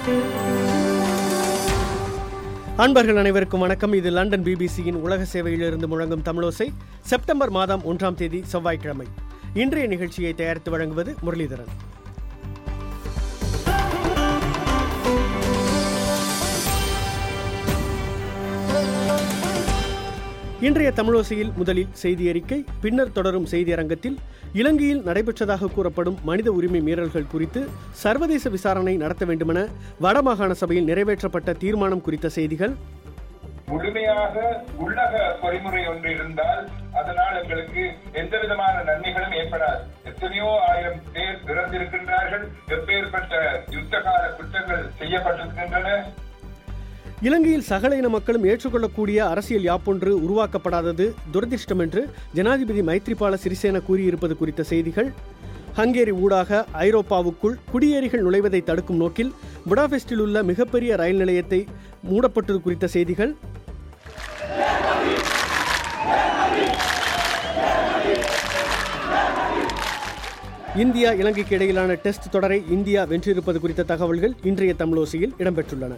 அன்பர்கள் அனைவருக்கும் வணக்கம் இது லண்டன் பிபிசியின் உலக சேவையிலிருந்து முழங்கும் தமிழோசை செப்டம்பர் மாதம் ஒன்றாம் தேதி செவ்வாய்க்கிழமை இன்றைய நிகழ்ச்சியை தயாரித்து வழங்குவது முரளிதரன் இன்றைய தமிழோசையில் முதலில் செய்தி அறிக்கை பின்னர் தொடரும் செய்தி அரங்கத்தில் இலங்கையில் நடைபெற்றதாக கூறப்படும் மனித உரிமை மீறல்கள் குறித்து சர்வதேச விசாரணை நடத்த வேண்டுமென வடமாகாண சபையில் நிறைவேற்றப்பட்ட தீர்மானம் குறித்த செய்திகள் முழுமையாக உள்ளக பொறிமுறை ஒன்று இருந்தால் அதனால் எங்களுக்கு எந்த விதமான நன்மைகளும் ஏற்படாது எத்தனையோ ஆயிரம் பேர் இறந்திருக்கின்றார்கள் எப்பேற்பட்ட யுத்த கால குற்றங்கள் செய்யப்பட்டிருக்கின்றன இலங்கையில் சகல இன மக்களும் ஏற்றுக்கொள்ளக்கூடிய அரசியல் யாப்பொன்று உருவாக்கப்படாதது துரதிர்ஷ்டம் என்று ஜனாதிபதி மைத்ரிபால சிறிசேன கூறியிருப்பது குறித்த செய்திகள் ஹங்கேரி ஊடாக ஐரோப்பாவுக்குள் குடியேறிகள் நுழைவதை தடுக்கும் நோக்கில் புடாபெஸ்டில் உள்ள மிகப்பெரிய ரயில் நிலையத்தை மூடப்பட்டது குறித்த செய்திகள் இந்தியா இலங்கைக்கு இடையிலான டெஸ்ட் தொடரை இந்தியா வென்றிருப்பது குறித்த தகவல்கள் இன்றைய தமிழோசையில் இடம்பெற்றுள்ளன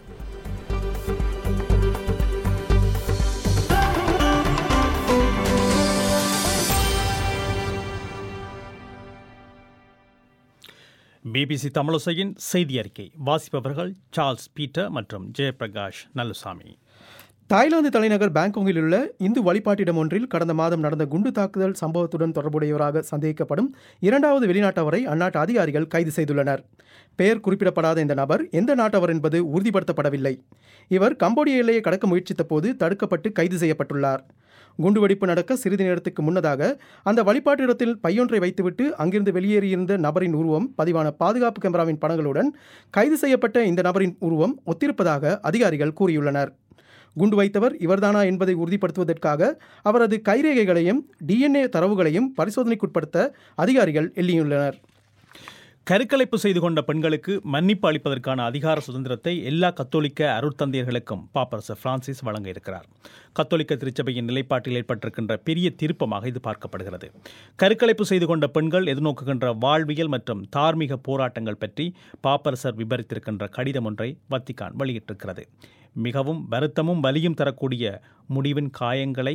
பிபிசி தமிழசையின் செய்தி அறிக்கை வாசிப்பவர்கள் சார்ல்ஸ் பீட்டர் மற்றும் ஜெயபிரகாஷ் நல்லுசாமி தாய்லாந்து தலைநகர் பாங்காங்கில் உள்ள இந்து வழிபாட்டிடம் ஒன்றில் கடந்த மாதம் நடந்த குண்டு தாக்குதல் சம்பவத்துடன் தொடர்புடையவராக சந்தேகிக்கப்படும் இரண்டாவது வெளிநாட்டவரை அந்நாட்டு அதிகாரிகள் கைது செய்துள்ளனர் பெயர் குறிப்பிடப்படாத இந்த நபர் எந்த நாட்டவர் என்பது உறுதிப்படுத்தப்படவில்லை இவர் கம்போடிய எல்லையை கடக்க முயற்சித்த போது தடுக்கப்பட்டு கைது செய்யப்பட்டுள்ளார் குண்டுவெடிப்பு நடக்க சிறிது நேரத்துக்கு முன்னதாக அந்த வழிபாட்டு இடத்தில் பையொன்றை வைத்துவிட்டு அங்கிருந்து வெளியேறியிருந்த நபரின் உருவம் பதிவான பாதுகாப்பு கேமராவின் படங்களுடன் கைது செய்யப்பட்ட இந்த நபரின் உருவம் ஒத்திருப்பதாக அதிகாரிகள் கூறியுள்ளனர் குண்டு வைத்தவர் இவர்தானா என்பதை உறுதிப்படுத்துவதற்காக அவரது கைரேகைகளையும் டிஎன்ஏ தரவுகளையும் பரிசோதனைக்குட்படுத்த அதிகாரிகள் எண்ணியுள்ளனர் கருக்கலைப்பு செய்து கொண்ட பெண்களுக்கு மன்னிப்பு அளிப்பதற்கான அதிகார சுதந்திரத்தை எல்லா கத்தோலிக்க அருட்தந்தையர்களுக்கும் பாப்பரசர் பிரான்சிஸ் வழங்க இருக்கிறார் கத்தோலிக்க திருச்சபையின் நிலைப்பாட்டில் ஏற்பட்டிருக்கின்ற பெரிய திருப்பமாக இது பார்க்கப்படுகிறது கருக்கலைப்பு செய்து கொண்ட பெண்கள் எதிர்நோக்குகின்ற வாழ்வியல் மற்றும் தார்மீக போராட்டங்கள் பற்றி பாப்பரசர் விபரித்திருக்கின்ற கடிதம் ஒன்றை வத்திக்கான் வெளியிட்டிருக்கிறது மிகவும் வருத்தமும் வலியும் தரக்கூடிய முடிவின் காயங்களை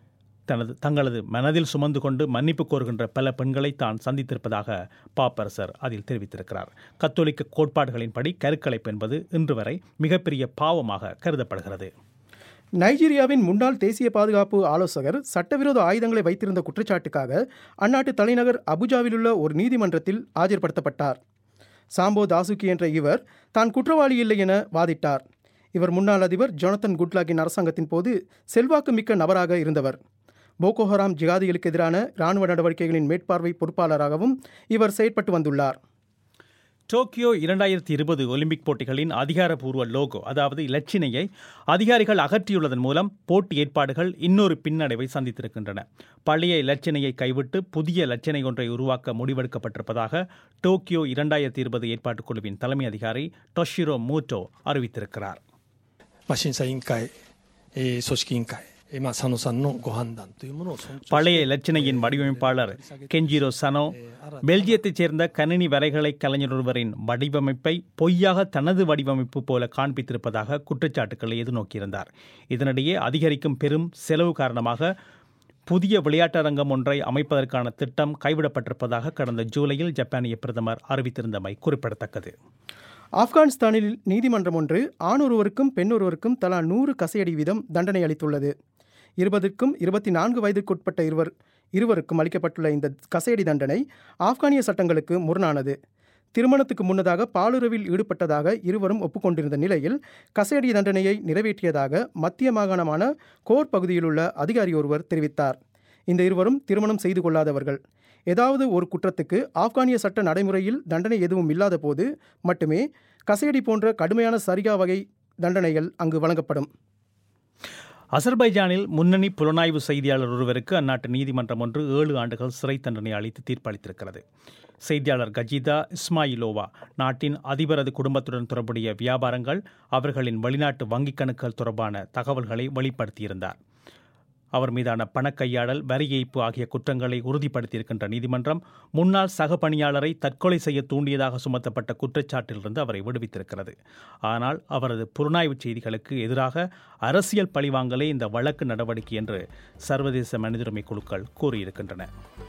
தனது தங்களது மனதில் சுமந்து கொண்டு மன்னிப்பு கோருகின்ற பல பெண்களை தான் சந்தித்திருப்பதாக பாப்பரசர் அதில் தெரிவித்திருக்கிறார் கத்தோலிக்க கோட்பாடுகளின்படி கருக்கலைப்பு என்பது இன்று வரை மிகப்பெரிய பாவமாக கருதப்படுகிறது நைஜீரியாவின் முன்னாள் தேசிய பாதுகாப்பு ஆலோசகர் சட்டவிரோத ஆயுதங்களை வைத்திருந்த குற்றச்சாட்டுக்காக அந்நாட்டு தலைநகர் அபுஜாவிலுள்ள ஒரு நீதிமன்றத்தில் ஆஜர்படுத்தப்பட்டார் சாம்போ தாசுகி என்ற இவர் தான் குற்றவாளி இல்லை என வாதிட்டார் இவர் முன்னாள் அதிபர் ஜொனத்தன் குட்லாகின் அரசாங்கத்தின் போது செல்வாக்கு மிக்க நபராக இருந்தவர் போகோஹராம் ஜிகாதிகளுக்கு எதிரான இராணுவ நடவடிக்கைகளின் மேற்பார்வை பொறுப்பாளராகவும் இவர் செயற்பட்டு வந்துள்ளார் டோக்கியோ இரண்டாயிரத்தி இருபது ஒலிம்பிக் போட்டிகளின் அதிகாரப்பூர்வ லோகோ அதாவது இலச்சினையை அதிகாரிகள் அகற்றியுள்ளதன் மூலம் போட்டி ஏற்பாடுகள் இன்னொரு பின்னடைவை சந்தித்திருக்கின்றன பழைய இலச்சினையை கைவிட்டு புதிய இலச்சினை ஒன்றை உருவாக்க முடிவெடுக்கப்பட்டிருப்பதாக டோக்கியோ இரண்டாயிரத்தி இருபது ஏற்பாட்டுக் குழுவின் தலைமை அதிகாரி டொஷிரோ மூட்டோ அறிவித்திருக்கிறார் まあ、審査委員会、えー組織委員会、えーまあ、佐野さんのご判断というものを尊重して பழைய இலச்சினையின் வடிவமைப்பாளர் கெஞ்சிரோ சனோ பெல்ஜியத்தைச் சேர்ந்த கணினி வரைகலை கலைஞர் ஒருவரின் வடிவமைப்பை பொய்யாக தனது வடிவமைப்பு போல காண்பித்திருப்பதாக குற்றச்சாட்டுக்களை எதிர்நோக்கியிருந்தார் இதனிடையே அதிகரிக்கும் பெரும் செலவு காரணமாக புதிய விளையாட்டரங்கம் ஒன்றை அமைப்பதற்கான திட்டம் கைவிடப்பட்டிருப்பதாக கடந்த ஜூலையில் ஜப்பானிய பிரதமர் அறிவித்திருந்தமை குறிப்பிடத்தக்கது ஆப்கானிஸ்தானில் நீதிமன்றம் ஒன்று ஆணொருவருக்கும் பெண்ணொருவருக்கும் தலா நூறு கசையடி வீதம் தண்டனை அளித்துள்ளது இருபதுக்கும் இருபத்தி நான்கு வயதிற்குட்பட்ட இருவர் இருவருக்கும் அளிக்கப்பட்டுள்ள இந்த கசையடி தண்டனை ஆப்கானிய சட்டங்களுக்கு முரணானது திருமணத்துக்கு முன்னதாக பாலுறவில் ஈடுபட்டதாக இருவரும் ஒப்புக்கொண்டிருந்த நிலையில் கசையடி தண்டனையை நிறைவேற்றியதாக மத்திய மாகாணமான கோர் பகுதியிலுள்ள அதிகாரி ஒருவர் தெரிவித்தார் இந்த இருவரும் திருமணம் செய்து கொள்ளாதவர்கள் ஏதாவது ஒரு குற்றத்துக்கு ஆப்கானிய சட்ட நடைமுறையில் தண்டனை எதுவும் இல்லாத போது மட்டுமே கசையடி போன்ற கடுமையான சரிகா வகை தண்டனைகள் அங்கு வழங்கப்படும் அசர்பைஜானில் முன்னணி புலனாய்வு செய்தியாளர் ஒருவருக்கு அந்நாட்டு நீதிமன்றம் ஒன்று ஏழு ஆண்டுகள் சிறை தண்டனை அளித்து தீர்ப்பளித்திருக்கிறது செய்தியாளர் கஜிதா இஸ்மாயிலோவா நாட்டின் அதிபரது குடும்பத்துடன் தொடர்புடைய வியாபாரங்கள் அவர்களின் வெளிநாட்டு வங்கிக் கணக்குகள் தொடர்பான தகவல்களை வெளிப்படுத்தியிருந்தார் அவர் மீதான பணக்கையாடல் வரி ஏய்ப்பு ஆகிய குற்றங்களை உறுதிப்படுத்தியிருக்கின்ற நீதிமன்றம் முன்னாள் சக பணியாளரை தற்கொலை செய்ய தூண்டியதாக சுமத்தப்பட்ட குற்றச்சாட்டிலிருந்து அவரை விடுவித்திருக்கிறது ஆனால் அவரது புலனாய்வு செய்திகளுக்கு எதிராக அரசியல் பழிவாங்கலே இந்த வழக்கு நடவடிக்கை என்று சர்வதேச மனிதுரிமை குழுக்கள் கூறியிருக்கின்றன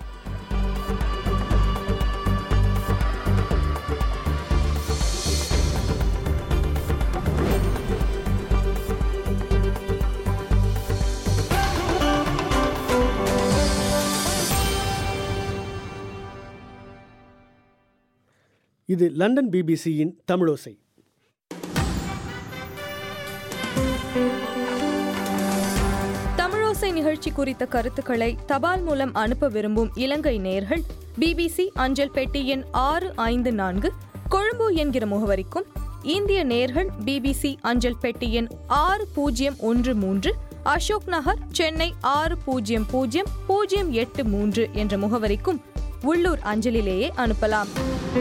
இது லண்டன் பிபிசியின் தமிழோசை தமிழோசை நிகழ்ச்சி குறித்த கருத்துக்களை தபால் மூலம் அனுப்ப விரும்பும் இலங்கை நேயர்கள் பிபிசி அஞ்சல் பெட்டி எண் ஆறு ஐந்து நான்கு கொழும்பு என்கிற முகவரிக்கும் இந்திய நேயர்கள் பிபிசி அஞ்சல் பெட்டி எண் ஆறு பூஜ்ஜியம் ஒன்று மூன்று அசோக் நகர் சென்னை ஆறு பூஜ்ஜியம் பூஜ்ஜியம் பூஜ்ஜியம் எட்டு மூன்று என்ற முகவரிக்கும் உள்ளூர் அஞ்சலிலேயே அனுப்பலாம்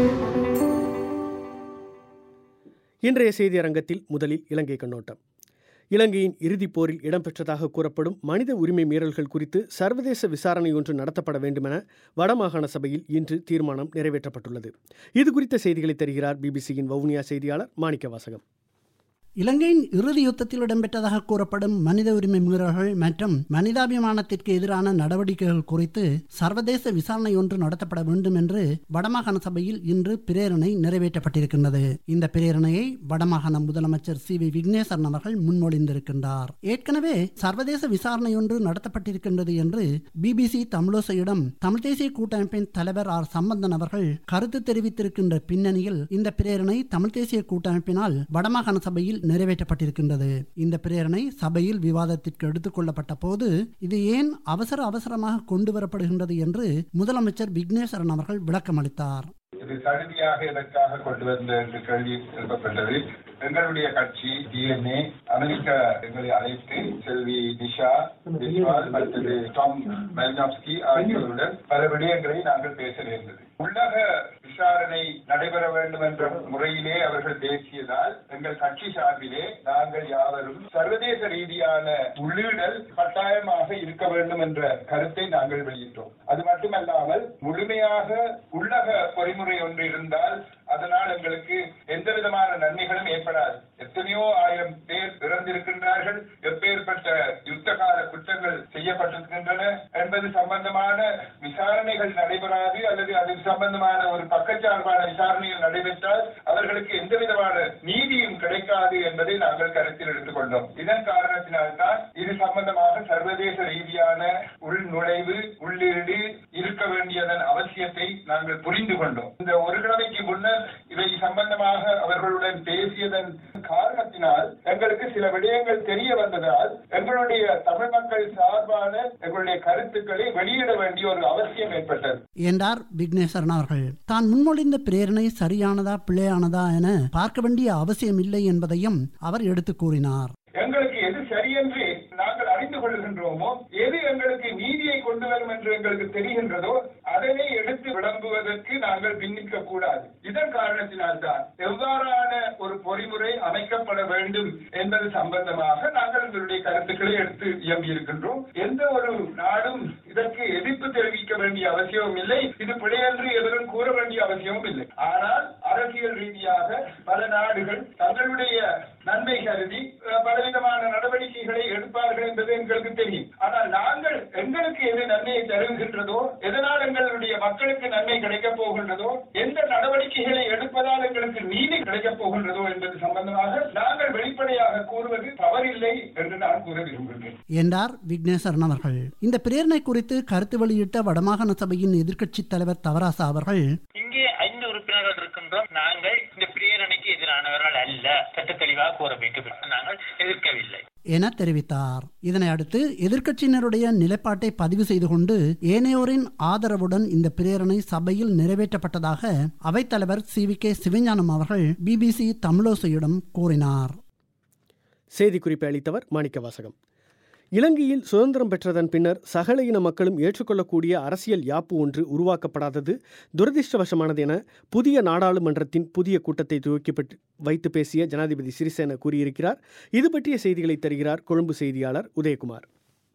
இன்றைய செய்தி அரங்கத்தில் முதலில் இலங்கை கண்ணோட்டம் இலங்கையின் இறுதிப் போரில் இடம்பெற்றதாக கூறப்படும் மனித உரிமை மீறல்கள் குறித்து சர்வதேச விசாரணை ஒன்று நடத்தப்பட வேண்டுமென வடமாகாண சபையில் இன்று தீர்மானம் நிறைவேற்றப்பட்டுள்ளது இது குறித்த செய்திகளை தருகிறார் பிபிசியின் வவுனியா செய்தியாளர் மாணிக்க வாசகம் இலங்கையின் இறுதி யுத்தத்தில் இடம்பெற்றதாக கூறப்படும் மனித உரிமை மீறல்கள் மற்றும் மனிதாபிமானத்திற்கு எதிரான நடவடிக்கைகள் குறித்து சர்வதேச விசாரணை ஒன்று நடத்தப்பட வேண்டும் என்று வடமாகாண சபையில் இன்று பிரேரணை நிறைவேற்றப்பட்டிருக்கின்றது இந்த பிரேரணையை வடமாகாண முதலமைச்சர் சி வி விக்னேஸ்வரன் அவர்கள் முன்மொழிந்திருக்கின்றார் ஏற்கனவே சர்வதேச விசாரணை ஒன்று நடத்தப்பட்டிருக்கின்றது என்று பிபிசி தமிழோசையிடம் தமிழ் தேசிய கூட்டமைப்பின் தலைவர் ஆர் சம்பந்தன் அவர்கள் கருத்து தெரிவித்திருக்கின்ற பின்னணியில் இந்த பிரேரணை தமிழ் தேசிய கூட்டமைப்பினால் வடமாகாண சபையில் நிறைவேற்றப்பட்டிருக்கின்றது இந்த பிரேரணை சபையில் விவாதத்திற்கு எடுத்துக் கொள்ளப்பட்ட போது இது ஏன் அவசர அவசரமாக கொண்டு வரப்படுகின்றது என்று முதலமைச்சர் விக்னேஸ்வரன் அவர்கள் விளக்கமளித்தார் இது சடுதியாக எதற்காக கொண்டு வந்த என்று கேள்வி எழுப்பப்பட்டது எங்களுடைய கட்சி டிஎன்ஏ அமெரிக்க எங்களை அழைத்து செல்வி நிஷா பிஸ்வால் மற்றது டாம் மெல்னாப்ஸ்கி ஆகியோருடன் பல விடயங்களை நாங்கள் பேச நேர்ந்தது உள்ளக விசாரணை நடைபெற வேண்டும் என்ற முறையிலே அவர்கள் பேசியதால் எங்கள் கட்சி சார்பிலே நாங்கள் யாவரும் சர்வதேச ரீதியான உள்ளீடல் கட்டாயமாக இருக்க வேண்டும் என்ற கருத்தை நாங்கள் வெளியிட்டோம் அது மட்டுமல்லாமல் முழுமையாக உள்ளக பொறிமுறை ஒன்று இருந்தால் அதனால் எங்களுக்கு எந்த விதமான நன்மைகளும் ஏற்படாது எத்தனையோ ஆயிரம் பேர் இறந்திருக்கின்றார்கள் எப்பேற்பட்ட யுத்த கால குற்றங்கள் செய்யப்பட்டிருக்கின்றன என்பது சம்பந்தமான விசாரணைகள் நடைபெறாது அல்லது அது சம்பந்தமான ஒரு பக்கச்சார்பான விசாரணைகள் நடைபெற்றால் அவர்களுக்கு எந்த விதமான நீதியும் கிடைக்காது என்பதை நாங்கள் கருத்தில் எடுத்துக்கொண்டோம் இதன் காரணத்தினால்தான் இது சம்பந்தமாக சர்வதேச ரீதியான உள்நுழைவு உள்ளீடு இருக்க வேண்டியதன் அவசியத்தை நாங்கள் புரிந்து கொண்டோம் இந்த ஒரு கிழமைக்கு முன்னர் இவை சம்பந்தமாக அவர்களுடன் பேசியதன் காரணத்தினால் எங்களுக்கு சில விடயங்கள் தெரிய வந்ததால் எங்களுடைய தமிழ் மக்கள் சார்பான எங்களுடைய கருத்துக்களை வெளியிட வேண்டிய ஒரு அவசியம் ஏற்பட்டது என்றார் விக்னேஸ்வரன் அவர்கள் தான் முன்மொழிந்த பிரேரணை சரியானதா பிழையானதா என பார்க்க வேண்டிய அவசியம் இல்லை என்பதையும் அவர் எடுத்து கூறினார் எங்களுக்கு எது சரியென்று நாங்கள் அறிந்து கொள்கின்றோமோ எது எங்களுக்கு நீதியை கொண்டு வரும் என்று எங்களுக்கு தெரிகின்றதோ அதனை எடுத்து விளம்புவதற்கு நாங்கள் பின்னிக்க கூடாது இதன் காரணத்தினால்தான் எவ்வாறான ஒரு பொறிமுறை அமைக்கப்பட வேண்டும் என்பது சம்பந்தமாக நாங்கள் எங்களுடைய கருத்துக்களை எடுத்து இயம்பி இருக்கின்றோம் எந்த ஒரு நாடும் இதற்கு எதிர்ப்பு தெரிவிக்க வேண்டிய அவசியமும் இல்லை இது பிழையன்று எதிரும் கூற வேண்டிய அவசியமும் இல்லை ஆனால் அரசியல் ரீதியாக பல நாடுகள் தங்களுடைய நன்மை கருதி அஹ், பலவிதமான நடவடிக்கைகளை எடுப்பார்கள் என்பது எங்களுக்கு தெரியும் ஆனால் நாங்கள் எங்களுக்கு எது நன்மையை தருகின்றதோ எதனால் எங்களுடைய மக்களுக்கு நன்மை கிடைக்கப் போகின்றதோ எந்த நடவடிக்கைகளை எடுப்பதால் எங்களுக்கு நீதி கிடைக்கப் போகின்றதோ என்பது சம்பந்தமாக நாங்கள் வெளிப்படையாக கூறுவது தவறில்லை என்று நான் கூற விரும்புகிறேன் என்றார் விக்னேஸ்வரன் அவர்கள் இந்த பிரேரணை குறித்து கருத்து வெளியிட்ட வடமாகாண சபையின் எதிர்க்கட்சித் தலைவர் தவராசா அவர்கள் இங்கே ஐந்து உறுப்பினர்கள் இருக்கின்றோம் நாங்கள் இந்த பிரேரணைக்கு எதிரானவர்கள் அல்ல சட்ட தெளிவாக கூற வேண்டும் நாங்கள் எதிர்க்கவில்லை என தெரிவித்தார் இதனை அடுத்து எதிர்க்கட்சியினருடைய நிலைப்பாட்டை பதிவு செய்து கொண்டு ஏனையோரின் ஆதரவுடன் இந்த பிரேரணை சபையில் நிறைவேற்றப்பட்டதாக அவைத்தலைவர் சி வி கே சிவஞானம் அவர்கள் பிபிசி தமிழோசையிடம் கூறினார் செய்திக்குறிப்பை அளித்தவர் மாணிக்க வாசகம் இலங்கையில் சுதந்திரம் பெற்றதன் பின்னர் சகல இன மக்களும் ஏற்றுக்கொள்ளக்கூடிய அரசியல் யாப்பு ஒன்று உருவாக்கப்படாதது துரதிர்ஷ்டவசமானது என புதிய நாடாளுமன்றத்தின் புதிய கூட்டத்தை துவக்கி வைத்து பேசிய ஜனாதிபதி சிறிசேன கூறியிருக்கிறார் இது பற்றிய செய்திகளை தருகிறார் கொழும்பு செய்தியாளர் உதயகுமார்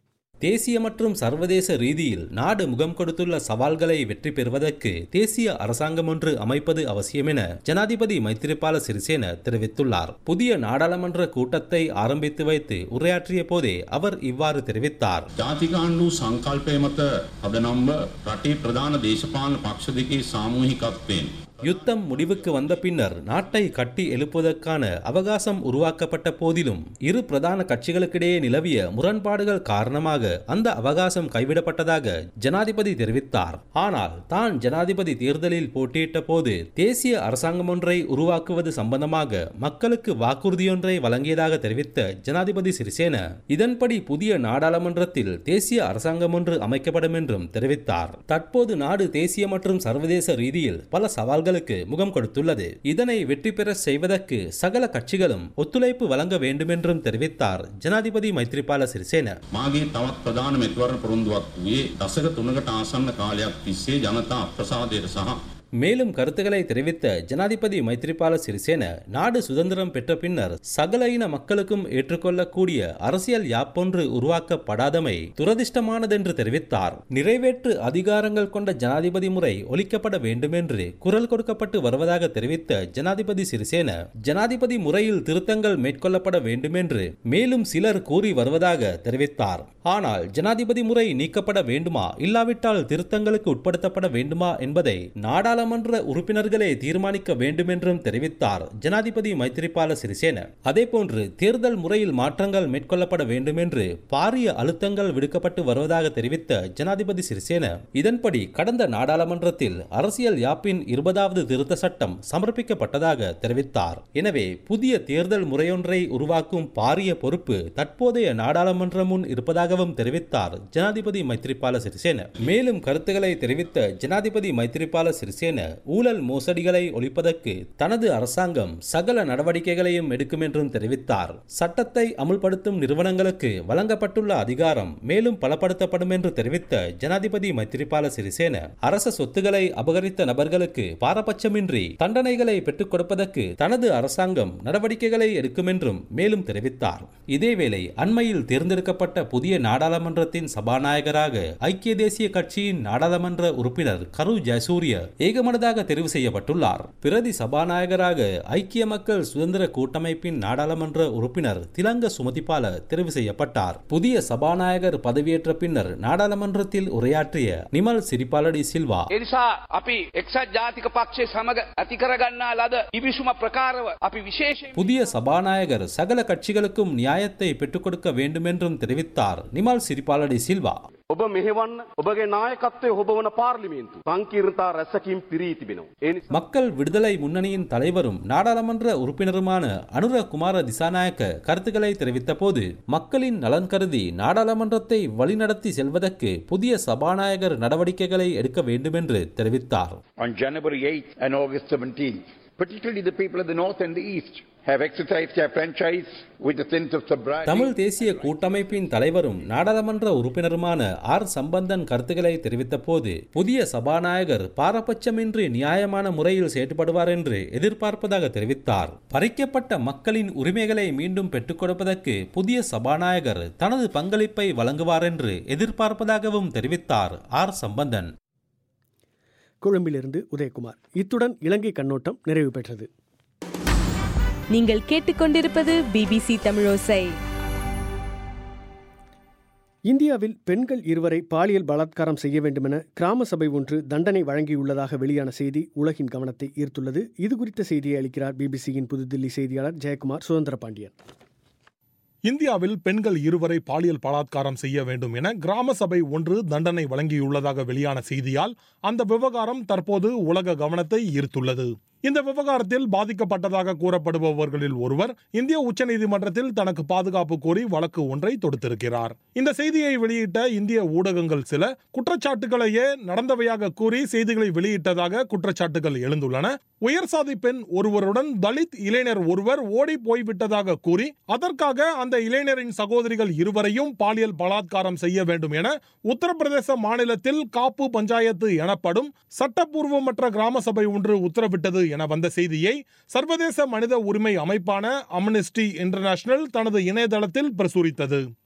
தேசிய மற்றும் சர்வதேச ரீதியில் நாடு முகம் கொடுத்துள்ள சவால்களை வெற்றி பெறுவதற்கு தேசிய அரசாங்கம் ஒன்று அமைப்பது அவசியம் என ஜனாதிபதி மைத்திரிபால சிறிசேன தெரிவித்துள்ளார் புதிய நாடாளுமன்ற கூட்டத்தை ஆரம்பித்து வைத்து உரையாற்றிய போதே அவர் இவ்வாறு தெரிவித்தார் ජාතිකාණ්ඩු සංකල්පය මත පදනම්ව රටේ ප්‍රධාන දේශපාලන පක්ෂ දෙකේ සාමූහිකත්වයෙන් யுத்தம் முடிவுக்கு வந்த பின்னர் நாட்டை கட்டி எழுப்புவதற்கான அவகாசம் உருவாக்கப்பட்ட போதிலும் இரு பிரதான கட்சிகளுக்கிடையே நிலவிய முரண்பாடுகள் காரணமாக அந்த அவகாசம் கைவிடப்பட்டதாக ஜனாதிபதி தெரிவித்தார் ஆனால் தான் ஜனாதிபதி தேர்தலில் போட்டியிட்ட போது தேசிய அரசாங்கம் ஒன்றை உருவாக்குவது சம்பந்தமாக மக்களுக்கு வாக்குறுதியொன்றை வழங்கியதாக தெரிவித்த ஜனாதிபதி சிறிசேன இதன்படி புதிய நாடாளுமன்றத்தில் தேசிய அரசாங்கம் ஒன்று அமைக்கப்படும் என்றும் தெரிவித்தார் தற்போது நாடு தேசிய மற்றும் சர்வதேச ரீதியில் பல சவால்கள் சவால்களுக்கு முகம் கொடுத்துள்ளது இதனை வெற்றி பெற செய்வதற்கு சகல கட்சிகளும் ஒத்துழைப்பு வழங்க வேண்டும் என்றும் தெரிவித்தார் ஜனாதிபதி மைத்ரிபால சிறிசேன මාගේ තවත් ප්‍රධාන මෙත්වරණ පොරොන්දුවක් වූයේ දසක තුනකට ආසන්න කාලයක් තිස්සේ ජනතා අප්‍රසාදයට සහ மேலும் கருத்துக்களை தெரிவித்த ஜனாதிபதி மைத்ரிபால சிறிசேன நாடு சுதந்திரம் பெற்ற பின்னர் சகல இன மக்களுக்கும் ஏற்றுக்கொள்ளக்கூடிய அரசியல் யாப்பொன்று உருவாக்கப்படாதமை துரதிர்ஷ்டமானதென்று தெரிவித்தார் நிறைவேற்று அதிகாரங்கள் கொண்ட ஜனாதிபதி முறை ஒழிக்கப்பட வேண்டும் என்று குரல் கொடுக்கப்பட்டு வருவதாக தெரிவித்த ஜனாதிபதி சிறிசேன ஜனாதிபதி முறையில் திருத்தங்கள் மேற்கொள்ளப்பட வேண்டும் என்று மேலும் சிலர் கூறி வருவதாக தெரிவித்தார் ஆனால் ஜனாதிபதி முறை நீக்கப்பட வேண்டுமா இல்லாவிட்டால் திருத்தங்களுக்கு உட்படுத்தப்பட வேண்டுமா என்பதை நாடாள நாடாளுமன்ற உறுப்பினர்களே தீர்மானிக்க வேண்டும் என்றும் தெரிவித்தார் ஜனாதிபதி மைத்திரிபால சிறிசேன அதேபோன்று தேர்தல் முறையில் மாற்றங்கள் மேற்கொள்ளப்பட வேண்டும் என்று பாரிய அழுத்தங்கள் விடுக்கப்பட்டு வருவதாக தெரிவித்த ஜனாதிபதி சிறிசேன இதன்படி கடந்த நாடாளுமன்றத்தில் அரசியல் யாப்பின் இருபதாவது திருத்த சட்டம் சமர்ப்பிக்கப்பட்டதாக தெரிவித்தார் எனவே புதிய தேர்தல் முறையொன்றை உருவாக்கும் பாரிய பொறுப்பு தற்போதைய நாடாளுமன்றம் முன் இருப்பதாகவும் தெரிவித்தார் ஜனாதிபதி மைத்திரிபால சிறிசேன மேலும் கருத்துக்களை தெரிவித்த ஜனாதிபதி மைத்திரிபால சிறிசேன ஊழல் மோசடிகளை ஒழிப்பதற்கு தனது அரசாங்கம் சகல நடவடிக்கைகளையும் எடுக்கும் என்றும் தெரிவித்தார் சட்டத்தை அமுல்படுத்தும் நிறுவனங்களுக்கு வழங்கப்பட்டுள்ள அதிகாரம் மேலும் பலப்படுத்தப்படும் என்று தெரிவித்த ஜனாதிபதி மைத்திரிபால சிறிசேன அரச சொத்துக்களை அபகரித்த நபர்களுக்கு பாரபட்சமின்றி தண்டனைகளை பெற்றுக் கொடுப்பதற்கு தனது அரசாங்கம் நடவடிக்கைகளை எடுக்கும் என்றும் மேலும் தெரிவித்தார் இதேவேளை அண்மையில் தேர்ந்தெடுக்கப்பட்ட புதிய நாடாளுமன்றத்தின் சபாநாயகராக ஐக்கிய தேசிய கட்சியின் நாடாளுமன்ற உறுப்பினர் கரு ஜயசூரிய ஏகமனதாக தெரிவு செய்யப்பட்டுள்ளார் பிரதி சபாநாயகராக ஐக்கிய மக்கள் சுதந்திர கூட்டமைப்பின் நாடாளுமன்ற உறுப்பினர் திலங்க சுமதிபால தெரிவு செய்யப்பட்டார் புதிய சபாநாயகர் பதவியேற்ற பின்னர் நாடாளுமன்றத்தில் உரையாற்றிய நிமல் சிரிபாலடி சில்வா එනිසා අපි එක්සත් ජාතික පක්ෂය සමග ඇති කරගන්නා ලද ඉවිසුම ප්‍රකාරව අපි විශේෂයෙන් புதிய சபாநாயகர் சகல கட்சிகளுக்கும் நியாயத்தை பெற்றுக் கொடுக்க வேண்டும் என்றும் தெரிவித்தார் நிமல் சிரிபாலடி சில்வா ඔබ මෙහෙවන්න ඔබගේ නායකත්වය හොබවන පාර්ලිමේන්තු සංකීර්ණතා රැසකින් පිරී තිබෙනවා. ඒ නිසා மக்கள் விடுதலை முன்னணியின் தலைவரும் நாடாளுமன்ற உறுப்பினருமான அனுர குமார திசாநாயக்க கருத்துக்களை தெரிவித்த போது மக்களின் நலன் கருதி நாடாளுமன்றத்தை வழிநடத்தி செல்வதற்கு புதிய சபாநாயகர் நடவடிக்கைகளை எடுக்க வேண்டும் என்று தெரிவித்தார் On January 8th and August 17th, particularly the people of the North and the East have exercised their franchise with a sense of sobriety. Tamil தேசிய கூட்டமைப்பின் தலைவரும் நாடாளுமன்ற உறுப்பினருமான ஆர் சம்பந்தன் கருத்துக்களை தெரிவித்த போது புதிய சபாநாயகர் பாரபட்சமின்றி நியாயமான முறையில் செயல்படுவார் என்று எதிர்பார்ப்பதாக தெரிவித்தார் பறிக்கப்பட்ட மக்களின் உரிமைகளை மீண்டும் பெற்றுக் கொடுப்பதற்கு புதிய சபாநாயகர் தனது பங்களிப்பை வழங்குவார் என்று எதிர்பார்ப்பதாகவும் தெரிவித்தார் ஆர் சம்பந்தன் கொழும்பிலிருந்து உதயகுமார் இத்துடன் இலங்கை கண்ணோட்டம் நிறைவு பெற்றது நீங்கள் கேட்டுக்கொண்டிருப்பது பிபிசி தமிழோசை இந்தியாவில் பெண்கள் இருவரை பாலியல் பலாத்காரம் செய்ய வேண்டுமென கிராம சபை ஒன்று தண்டனை வழங்கியுள்ளதாக வெளியான செய்தி உலகின் கவனத்தை ஈர்த்துள்ளது இது குறித்த செய்தியை அளிக்கிறார் பிபிசியின் புதுதில்லி செய்தியாளர் ஜெயக்குமார் சுதந்திர பாண்டியன் இந்தியாவில் பெண்கள் இருவரை பாலியல் பலாத்காரம் செய்ய வேண்டும் என கிராம சபை ஒன்று தண்டனை வழங்கியுள்ளதாக வெளியான செய்தியால் அந்த விவகாரம் தற்போது உலக கவனத்தை ஈர்த்துள்ளது இந்த விவகாரத்தில் பாதிக்கப்பட்டதாக கூறப்படுபவர்களில் ஒருவர் இந்திய உச்சநீதிமன்றத்தில் தனக்கு பாதுகாப்பு கோரி வழக்கு ஒன்றை தொடுத்திருக்கிறார் இந்த செய்தியை வெளியிட்ட இந்திய ஊடகங்கள் சில குற்றச்சாட்டுகளையே நடந்தவையாக கூறி செய்திகளை வெளியிட்டதாக குற்றச்சாட்டுகள் எழுந்துள்ளன உயர் சாதி பெண் ஒருவருடன் தலித் இளைஞர் ஒருவர் ஓடி போய்விட்டதாக கூறி அதற்காக அந்த இளைஞரின் சகோதரிகள் இருவரையும் பாலியல் பலாத்காரம் செய்ய வேண்டும் என உத்தரப்பிரதேச மாநிலத்தில் காப்பு பஞ்சாயத்து எனப்படும் சட்டப்பூர்வமற்ற கிராம சபை ஒன்று உத்தரவிட்டது என வந்த செய்தியை சர்வதேச மனித உரிமை அமைப்பான அம்னஸ்டி இன்டர்நேஷனல் தனது இணையதளத்தில் பிரசுரித்தது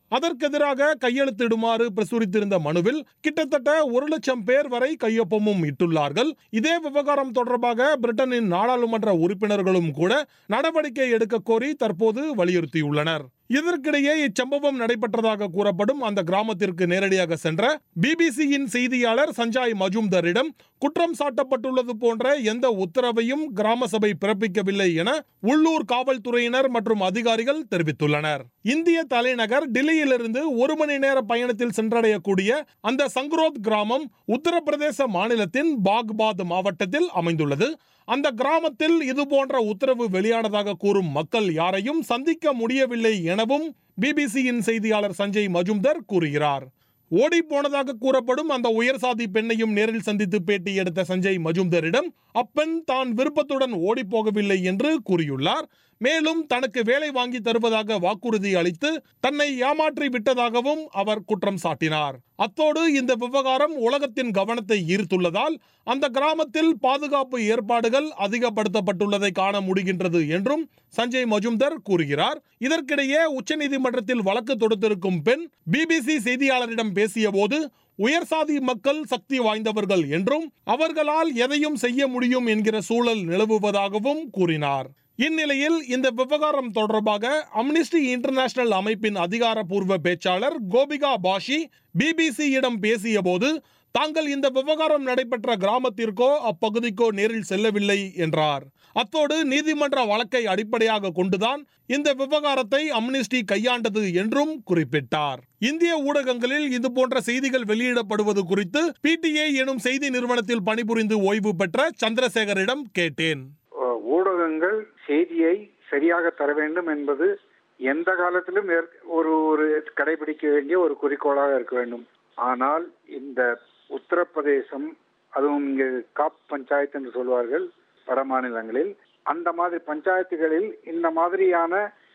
அதற்கெதிராக கையெழுத்திடுமாறு பிரசுரித்திருந்த மனுவில் கிட்டத்தட்ட ஒரு லட்சம் பேர் வரை கையொப்பமும் இட்டுள்ளார்கள் இதே விவகாரம் தொடர்பாக பிரிட்டனின் நாடாளுமன்ற உறுப்பினர்களும் கூட நடவடிக்கை எடுக்க கோரி தற்போது வலியுறுத்தியுள்ளனர் இதற்கிடையே இச்சம்பவம் நடைபெற்றதாக கூறப்படும் அந்த கிராமத்திற்கு நேரடியாக சென்ற பிபிசியின் செய்தியாளர் சஞ்சாய் மஜும்தரிடம் குற்றம் சாட்டப்பட்டுள்ளது போன்ற எந்த உத்தரவையும் கிராம சபை பிறப்பிக்கவில்லை என உள்ளூர் காவல்துறையினர் மற்றும் அதிகாரிகள் தெரிவித்துள்ளனர் இந்திய தலைநகர் டெல்லியிலிருந்து ஒரு மணி நேர பயணத்தில் சென்றடையக்கூடிய அந்த சங்ரோத் கிராமம் உத்தரப்பிரதேச மாநிலத்தின் பாக்பாத் மாவட்டத்தில் அமைந்துள்ளது அந்த கிராமத்தில் இது போன்ற உத்தரவு வெளியானதாக கூறும் மக்கள் யாரையும் சந்திக்க முடியவில்லை எனவும் பிபிசியின் செய்தியாளர் சஞ்சய் மஜும்தர் கூறுகிறார் ஓடி போனதாக கூறப்படும் அந்த உயர் சாதி பெண்ணையும் நேரில் சந்தித்து பேட்டி எடுத்த சஞ்சய் மஜும்தரிடம் அப்பெண் தான் விருப்பத்துடன் ஓடி போகவில்லை என்று கூறியுள்ளார் மேலும் தனக்கு வேலை வாங்கி தருவதாக வாக்குறுதி அளித்து தன்னை ஏமாற்றி விட்டதாகவும் அவர் குற்றம் சாட்டினார் அத்தோடு இந்த விவகாரம் உலகத்தின் கவனத்தை ஈர்த்துள்ளதால் அந்த கிராமத்தில் பாதுகாப்பு ஏற்பாடுகள் அதிகப்படுத்தப்பட்டுள்ளதை காண முடிகின்றது என்றும் சஞ்சய் மஜும்தர் கூறுகிறார் இதற்கிடையே உச்சநீதிமன்றத்தில் வழக்கு தொடுத்திருக்கும் பெண் பிபிசி செய்தியாளரிடம் பேசியபோது உயர் சாதி மக்கள் சக்தி வாய்ந்தவர்கள் என்றும் அவர்களால் எதையும் செய்ய முடியும் என்கிற சூழல் நிலவுவதாகவும் கூறினார் இந்நிலையில் இந்த விவகாரம் தொடர்பாக அம்னிஸ்டி இன்டர்நேஷனல் அமைப்பின் அதிகாரப்பூர்வ பேச்சாளர் கோபிகா பாஷி பிபிசியிடம் பேசியபோது தாங்கள் இந்த விவகாரம் நடைபெற்ற கிராமத்திற்கோ அப்பகுதிக்கோ நேரில் செல்லவில்லை என்றார் அத்தோடு நீதிமன்ற வழக்கை அடிப்படையாக கொண்டுதான் இந்த விவகாரத்தை அம்னிஸ்டி கையாண்டது என்றும் குறிப்பிட்டார் இந்திய ஊடகங்களில் இது போன்ற செய்திகள் வெளியிடப்படுவது குறித்து பிடிஐ எனும் செய்தி நிறுவனத்தில் பணிபுரிந்து ஓய்வு பெற்ற சந்திரசேகரிடம் கேட்டேன் ஊடகங்கள் செய்தியை சரியாக தர வேண்டும் என்பது எந்த காலத்திலும் ஒரு ஒரு கடைபிடிக்க வேண்டிய ஒரு குறிக்கோளாக இருக்க வேண்டும் ஆனால் இந்த உத்தரப்பிரதேசம் அதுவும் இங்கு காப் பஞ்சாயத்து என்று சொல்வார்கள் வட மாநிலங்களில் அந்த மாதிரி பஞ்சாயத்துகளில் இந்த மாதிரியான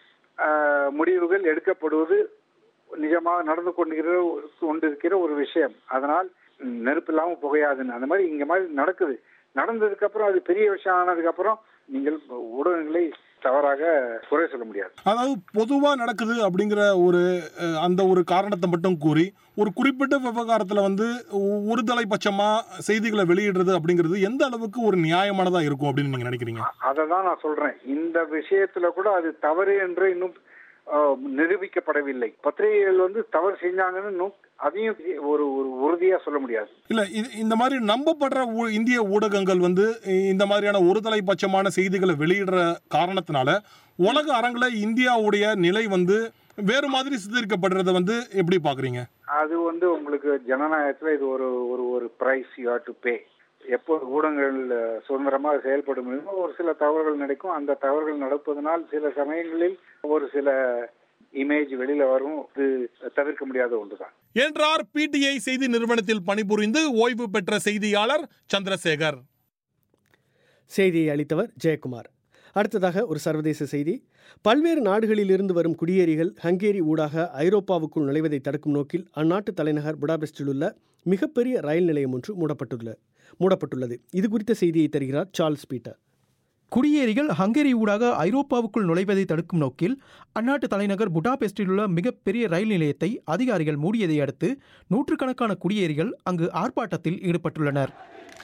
முடிவுகள் எடுக்கப்படுவது நிஜமாக நடந்து கொண்டிருக்கிற கொண்டிருக்கிற ஒரு விஷயம் அதனால் நெருப்பு இல்லாமல் புகையாதுன்னு அந்த மாதிரி இங்க மாதிரி நடக்குது நடந்ததுக்கு அப்புறம் அது பெரிய விஷயம் ஆனதுக்கு அப்புறம் நீங்கள் ஊடகங்களை தவறாக குறை சொல்ல முடியாது அதாவது பொதுவா நடக்குது அப்படிங்கிற ஒரு அந்த ஒரு காரணத்தை மட்டும் கூறி ஒரு குறிப்பிட்ட விவகாரத்துல வந்து ஒருதலை பட்சமா செய்திகளை வெளியிடுறது அப்படிங்கிறது எந்த அளவுக்கு ஒரு நியாயமானதா இருக்கும் அப்படின்னு நீங்க நினைக்கிறீங்க அதை தான் நான் சொல்றேன் இந்த விஷயத்துல கூட அது தவறு என்று இன்னும் நிரூபிக்கப்படவில்லை பத்திரிகைகள் வந்து தவறு செஞ்சாங்கன்னு அதையும் ஒரு ஒரு உறுதியா சொல்ல முடியாது இல்ல இந்த மாதிரி நம்பப்படுற இந்திய ஊடகங்கள் வந்து இந்த மாதிரியான ஒருதலை பட்சமான செய்திகளை வெளியிடுற காரணத்தினால உலக அரங்குல இந்தியாவுடைய நிலை வந்து வேறு மாதிரி சித்தரிக்கப்படுறத வந்து எப்படி பாக்குறீங்க அது வந்து உங்களுக்கு ஜனநாயகத்துல இது ஒரு ஒரு ஒரு பிரைஸ் யூ டு பே எப்போ ஊடகங்கள் சுதந்திரமாக செயல்படும் ஒரு சில தவறுகள் நடக்கும் அந்த தவறுகள் நடப்பதனால் சில சமயங்களில் ஒரு சில இமேஜ் வெளியில வரும் இது தவிர்க்க முடியாத ஒன்றுதான் என்றார் பிடிஐ செய்தி நிறுவனத்தில் பணிபுரிந்து ஓய்வு பெற்ற செய்தியாளர் சந்திரசேகர் செய்தியை அளித்தவர் ஜெயக்குமார் அடுத்ததாக ஒரு சர்வதேச செய்தி பல்வேறு நாடுகளில் இருந்து வரும் குடியேறிகள் ஹங்கேரி ஊடாக ஐரோப்பாவுக்குள் நுழைவதை தடுக்கும் நோக்கில் அந்நாட்டு தலைநகர் புடாபெஸ்டில் உள்ள மிகப்பெரிய ரயில் நிலையம் ஒன்று மூடப்பட்டுள்ள மூடப்பட்டுள்ளது இது குறித்த செய்தியை தருகிறார் சார்ல்ஸ் பீட்டர் குடியேறிகள் ஹங்கேரி ஊடாக ஐரோப்பாவுக்குள் நுழைவதை தடுக்கும் நோக்கில் அந்நாட்டு தலைநகர் புடாபெஸ்டில் உள்ள மிகப்பெரிய ரயில் நிலையத்தை அதிகாரிகள் மூடியதை அடுத்து நூற்றுக்கணக்கான குடியேறிகள் அங்கு ஆர்ப்பாட்டத்தில் ஈடுபட்டுள்ளனர்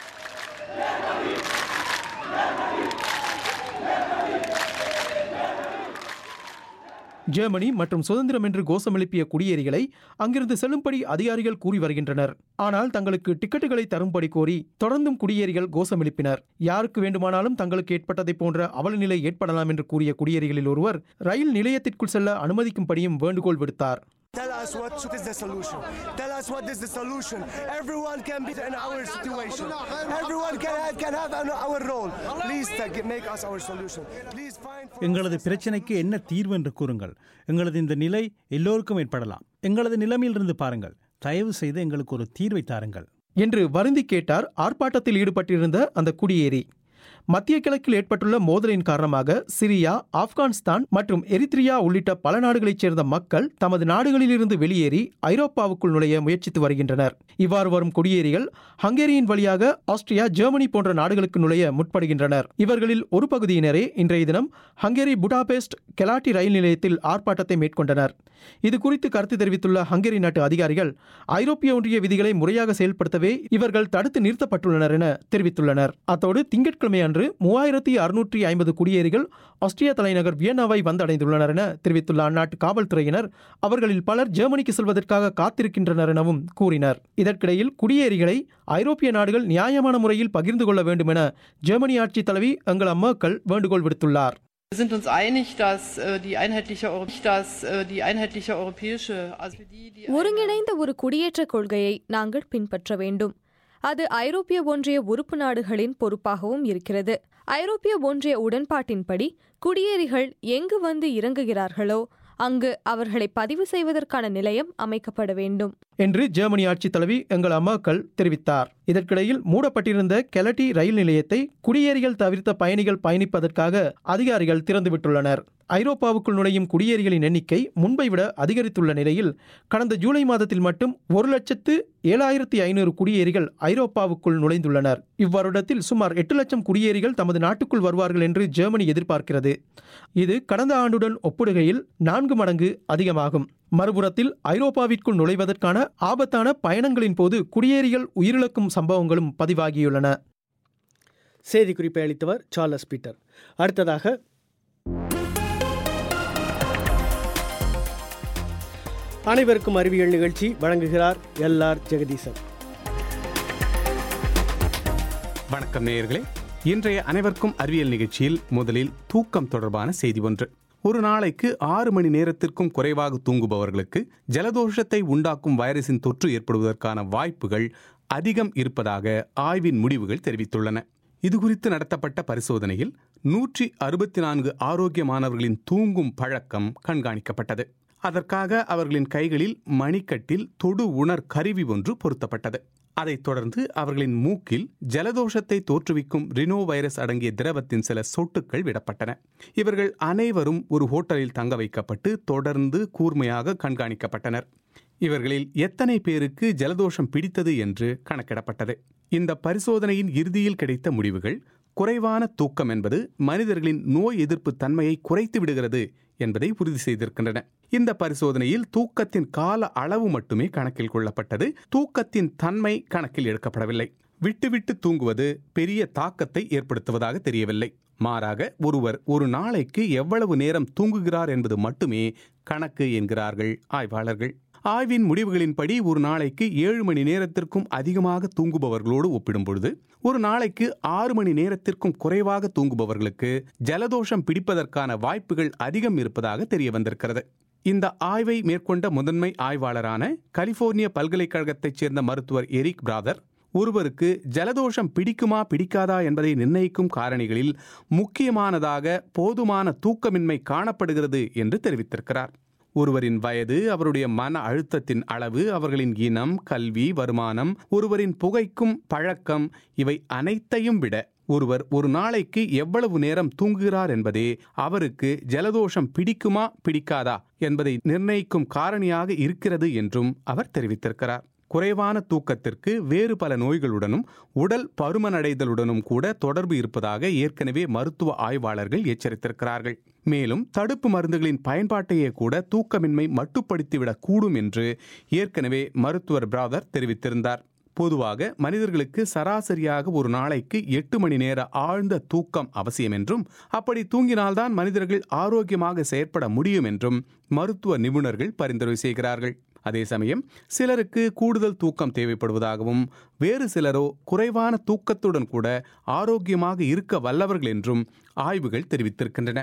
ஜெர்மனி மற்றும் சுதந்திரம் என்று கோஷம் எழுப்பிய குடியேறிகளை அங்கிருந்து செல்லும்படி அதிகாரிகள் கூறி வருகின்றனர் ஆனால் தங்களுக்கு டிக்கெட்டுகளை தரும்படி கோரி தொடர்ந்தும் குடியேறிகள் கோஷம் எழுப்பினர் யாருக்கு வேண்டுமானாலும் தங்களுக்கு ஏற்பட்டதை போன்ற அவலநிலை ஏற்படலாம் என்று கூறிய குடியேறிகளில் ஒருவர் ரயில் நிலையத்திற்குள் செல்ல அனுமதிக்கும்படியும் வேண்டுகோள் விடுத்தார் Tell us what is the solution. Tell us what is the solution. Everyone can be in our situation. Everyone can have, can have our role. Please make us our solution. Please find. எங்களது பிரச்சனைக்கு என்ன தீர்வு என்று கூறுங்கள் எங்களது இந்த நிலை எல்லோருக்கும் ஏற்படலாம் எங்களது நிலைமையிலிருந்து பாருங்கள் தயவு செய்து எங்களுக்கு ஒரு தீர்வை தாருங்கள் என்று வருந்தி கேட்டார் ஆர்ப்பாட்டத்தில் ஈடுபட்டிருந்த அந்த குடியேறி மத்திய கிழக்கில் ஏற்பட்டுள்ள மோதலின் காரணமாக சிரியா ஆப்கானிஸ்தான் மற்றும் எரித்ரியா உள்ளிட்ட பல நாடுகளைச் சேர்ந்த மக்கள் தமது நாடுகளிலிருந்து வெளியேறி ஐரோப்பாவுக்குள் நுழைய முயற்சித்து வருகின்றனர் இவ்வாறு வரும் குடியேறிகள் ஹங்கேரியின் வழியாக ஆஸ்திரியா ஜெர்மனி போன்ற நாடுகளுக்கு நுழைய முற்படுகின்றனர் இவர்களில் ஒரு பகுதியினரே இன்றைய தினம் ஹங்கேரி புடாபெஸ்ட் கெலாட்டி ரயில் நிலையத்தில் ஆர்ப்பாட்டத்தை மேற்கொண்டனர் இது குறித்து கருத்து தெரிவித்துள்ள ஹங்கேரி நாட்டு அதிகாரிகள் ஐரோப்பிய ஒன்றிய விதிகளை முறையாக செயல்படுத்தவே இவர்கள் தடுத்து நிறுத்தப்பட்டுள்ளனர் என தெரிவித்துள்ளனர் அத்தோடு திங்கட்கிழமை அன்று மூவாயிரத்தி அறுநூற்றி ஐம்பது குடியேறிகள் ஆஸ்திரியா தலைநகர் வியன்னாவை வந்தடைந்துள்ளனர் என தெரிவித்துள்ள அந்நாட்டு காவல்துறையினர் அவர்களில் பலர் ஜெர்மனிக்கு செல்வதற்காக காத்திருக்கின்றனர் எனவும் கூறினர் இதற்கிடையில் குடியேறிகளை ஐரோப்பிய நாடுகள் நியாயமான முறையில் பகிர்ந்து கொள்ள வேண்டும் என ஜெர்மனி ஆட்சி தலைவி அங்கலா மேர்க்கல் வேண்டுகோள் விடுத்துள்ளார் Wir sind uns einig, dass äh, die einheitliche, Euro dass, äh, die einheitliche europäische also die, die ஒருங்கிணைந்த ஒரு குடியேற்ற கொள்கையை நாங்கள் பின்பற்ற வேண்டும் அது ஐரோப்பிய ஒன்றிய உறுப்பு நாடுகளின் பொறுப்பாகவும் இருக்கிறது ஐரோப்பிய ஒன்றிய உடன்பாட்டின்படி குடியேறிகள் எங்கு வந்து இறங்குகிறார்களோ அங்கு அவர்களை பதிவு செய்வதற்கான நிலையம் அமைக்கப்பட வேண்டும் என்று ஜெர்மனி ஆட்சித் தலைவி எங்கள் அம்மாக்கள் தெரிவித்தார் இதற்கிடையில் மூடப்பட்டிருந்த கெலட்டி ரயில் நிலையத்தை குடியேறிகள் தவிர்த்த பயணிகள் பயணிப்பதற்காக அதிகாரிகள் திறந்துவிட்டுள்ளனர் ஐரோப்பாவுக்குள் நுழையும் குடியேறிகளின் எண்ணிக்கை முன்பை விட அதிகரித்துள்ள நிலையில் கடந்த ஜூலை மாதத்தில் மட்டும் ஒரு லட்சத்து ஏழாயிரத்தி ஐநூறு குடியேறிகள் ஐரோப்பாவுக்குள் நுழைந்துள்ளனர் இவ்வருடத்தில் சுமார் எட்டு லட்சம் குடியேறிகள் தமது நாட்டுக்குள் வருவார்கள் என்று ஜெர்மனி எதிர்பார்க்கிறது இது கடந்த ஆண்டுடன் ஒப்பிடுகையில் நான்கு மடங்கு அதிகமாகும் மறுபுறத்தில் ஐரோப்பாவிற்குள் நுழைவதற்கான ஆபத்தான பயணங்களின் போது குடியேறிகள் உயிரிழக்கும் சம்பவங்களும் பதிவாகியுள்ளன செய்திக்குறிப்பை அளித்தவர் சார்லஸ் பீட்டர் அடுத்ததாக அனைவருக்கும் அறிவியல் நிகழ்ச்சி வழங்குகிறார் எல் ஆர் ஜெகதீசன் வணக்கம் நேயர்களே இன்றைய அனைவருக்கும் அறிவியல் நிகழ்ச்சியில் முதலில் தூக்கம் தொடர்பான செய்தி ஒன்று ஒரு நாளைக்கு ஆறு மணி நேரத்திற்கும் குறைவாக தூங்குபவர்களுக்கு ஜலதோஷத்தை உண்டாக்கும் வைரஸின் தொற்று ஏற்படுவதற்கான வாய்ப்புகள் அதிகம் இருப்பதாக ஆய்வின் முடிவுகள் தெரிவித்துள்ளன இதுகுறித்து நடத்தப்பட்ட பரிசோதனையில் நூற்றி அறுபத்தி நான்கு ஆரோக்கியமானவர்களின் தூங்கும் பழக்கம் கண்காணிக்கப்பட்டது அதற்காக அவர்களின் கைகளில் மணிக்கட்டில் தொடு உணர் கருவி ஒன்று பொருத்தப்பட்டது அதைத் தொடர்ந்து அவர்களின் மூக்கில் ஜலதோஷத்தை தோற்றுவிக்கும் ரினோ வைரஸ் அடங்கிய திரவத்தின் சில சொட்டுக்கள் விடப்பட்டன இவர்கள் அனைவரும் ஒரு ஹோட்டலில் தங்க வைக்கப்பட்டு தொடர்ந்து கூர்மையாக கண்காணிக்கப்பட்டனர் இவர்களில் எத்தனை பேருக்கு ஜலதோஷம் பிடித்தது என்று கணக்கிடப்பட்டது இந்த பரிசோதனையின் இறுதியில் கிடைத்த முடிவுகள் குறைவான தூக்கம் என்பது மனிதர்களின் நோய் எதிர்ப்பு தன்மையை குறைத்து விடுகிறது என்பதை உறுதி செய்திருக்கின்றன இந்த பரிசோதனையில் தூக்கத்தின் கால அளவு மட்டுமே கணக்கில் கொள்ளப்பட்டது தூக்கத்தின் தன்மை கணக்கில் எடுக்கப்படவில்லை விட்டு விட்டு தூங்குவது பெரிய தாக்கத்தை ஏற்படுத்துவதாக தெரியவில்லை மாறாக ஒருவர் ஒரு நாளைக்கு எவ்வளவு நேரம் தூங்குகிறார் என்பது மட்டுமே கணக்கு என்கிறார்கள் ஆய்வாளர்கள் ஆய்வின் முடிவுகளின்படி ஒரு நாளைக்கு ஏழு மணி நேரத்திற்கும் அதிகமாக தூங்குபவர்களோடு ஒப்பிடும் பொழுது ஒரு நாளைக்கு ஆறு மணி நேரத்திற்கும் குறைவாக தூங்குபவர்களுக்கு ஜலதோஷம் பிடிப்பதற்கான வாய்ப்புகள் அதிகம் இருப்பதாக தெரிய வந்திருக்கிறது இந்த ஆய்வை மேற்கொண்ட முதன்மை ஆய்வாளரான கலிபோர்னிய பல்கலைக்கழகத்தைச் சேர்ந்த மருத்துவர் எரிக் பிராதர் ஒருவருக்கு ஜலதோஷம் பிடிக்குமா பிடிக்காதா என்பதை நிர்ணயிக்கும் காரணிகளில் முக்கியமானதாக போதுமான தூக்கமின்மை காணப்படுகிறது என்று தெரிவித்திருக்கிறார் ஒருவரின் வயது அவருடைய மன அழுத்தத்தின் அளவு அவர்களின் இனம் கல்வி வருமானம் ஒருவரின் புகைக்கும் பழக்கம் இவை அனைத்தையும் விட ஒருவர் ஒரு நாளைக்கு எவ்வளவு நேரம் தூங்குகிறார் என்பதே அவருக்கு ஜலதோஷம் பிடிக்குமா பிடிக்காதா என்பதை நிர்ணயிக்கும் காரணியாக இருக்கிறது என்றும் அவர் தெரிவித்திருக்கிறார் குறைவான தூக்கத்திற்கு வேறு பல நோய்களுடனும் உடல் பருமனடைதலுடனும் கூட தொடர்பு இருப்பதாக ஏற்கனவே மருத்துவ ஆய்வாளர்கள் எச்சரித்திருக்கிறார்கள் மேலும் தடுப்பு மருந்துகளின் பயன்பாட்டையே கூட தூக்கமின்மை மட்டுப்படுத்திவிடக் கூடும் என்று ஏற்கனவே மருத்துவர் பிராதர் தெரிவித்திருந்தார் பொதுவாக மனிதர்களுக்கு சராசரியாக ஒரு நாளைக்கு எட்டு மணி நேர ஆழ்ந்த தூக்கம் அவசியம் என்றும் அப்படி தூங்கினால்தான் மனிதர்கள் ஆரோக்கியமாக செயற்பட முடியும் என்றும் மருத்துவ நிபுணர்கள் பரிந்துரை செய்கிறார்கள் அதே சமயம் சிலருக்கு கூடுதல் தூக்கம் தேவைப்படுவதாகவும் வேறு சிலரோ குறைவான தூக்கத்துடன் கூட ஆரோக்கியமாக இருக்க வல்லவர்கள் என்றும் ஆய்வுகள் தெரிவித்திருக்கின்றன